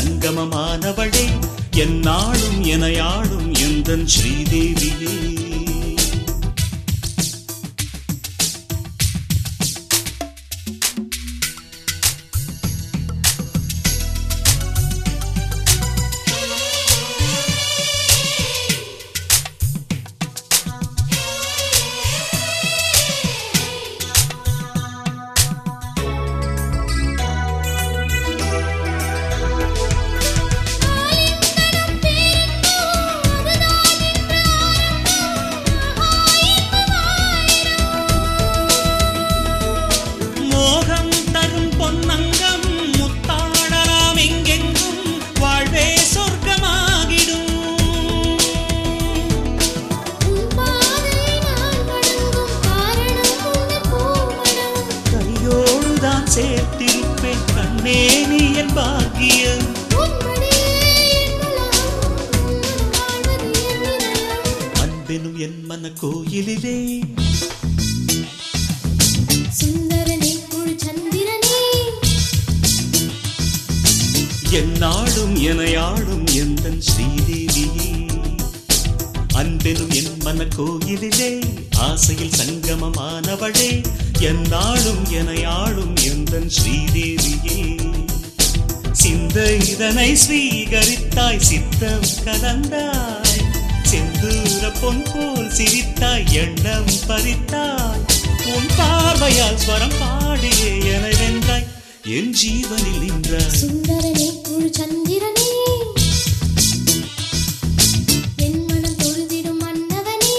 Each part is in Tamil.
சங்கமமானவளே என்னாலும் எனையாளும் எந்தன் ஸ்ரீதேவியே மோகம் தரும் பொன்னங்கம் முத்தாடலாம் எங்கெங்கும் வாழ்வே சொர்க்கமாகிடும் உன் பாதை நான் வணங்கும் காரணம் உன்னை பூமணம் கையோடுதான் சேர்த்திருப்பேன் கண்ணே நீ என் பாக்கியம் உன்மடியே என் உலகம் உன்னுடன் வாழ்வது என் இதயம் அன்பெனும் என் மன கோயிலிலே சுந்தரனே முழு சந்திரனே என்னாலும் எனையாளும் எந்தன் ஸ்ரீதேவியே அன்பெனும் என் மன கோயிலிலே ஆசையில் சங்கமமானவளே என்னாலும் எனையாளும் எந்தன் ஸ்ரீதேவியே சிந்த இதனை ஸ்வீகரித்தாய் சித்தம் கலந்தாய் செந்தூர பொன் போல் சிரித்தாய் எண்ணம் பறித்தாய் உன் பார்வையால் ஸ்வரம் பாடியே என வென்றாய் என் ஜீவனில் நின்றாய் சுந்தரனே முழு சந்திரனே என் மனம் தொழுதிடும் மன்னவனே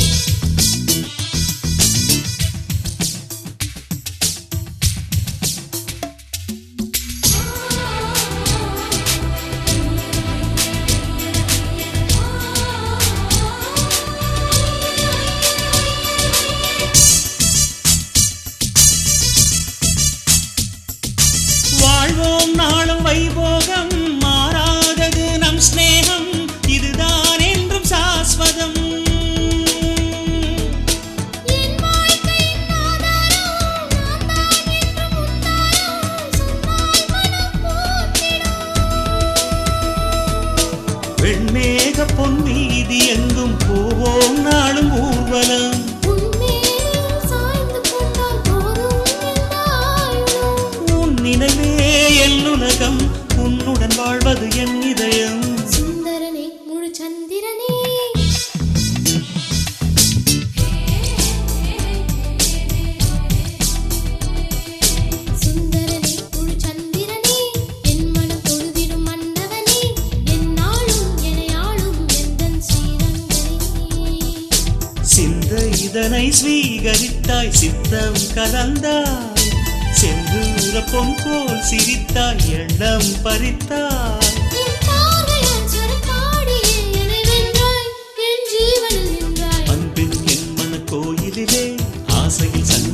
வாழ்வோம் நாளும் வைபோகம் மாறாதது நம் ஸ்நேகம் இதுதான் என்றும் சாஸ்வதம் என் வாழ்க்கையின் ஆதாரம் நான் தான் என்றும் உன்னாரம் சொன்னால் மனம் போற்றிடும் வெண்மேக பொன் வீதி எங்கும் போவோம் நாளும் ஊர்வலம் உன்மேல் சாய்ந்து கொண்டால் போதும் என் ஆயுளும் உன் நினைவே என் உலகம் உன்னுடன் வாழ்வது என் இதயம் சுந்தரனே முழு சந்திரனே சுந்தரனே முழு சந்திரனே என் மனம் தொழுதிடும் மன்னவனே என்னாலும் எனையாளும் எந்தன் ஸ்ரீரங்கனே சிந்த இதனை ஸ்வீகரித்தாய் சித்தம் கலந்தாய் செந்தூர பொன் போல் சிரித்தாய் எண்ணம் பறித்தாய் உன் பார்வையால் ஸ்வரம் பாடியே என்னை வென்றாய் என் ஜீவனில் நின்றாய் அன்பின் என் மன கோயிலிலே ஆசையில் சங்க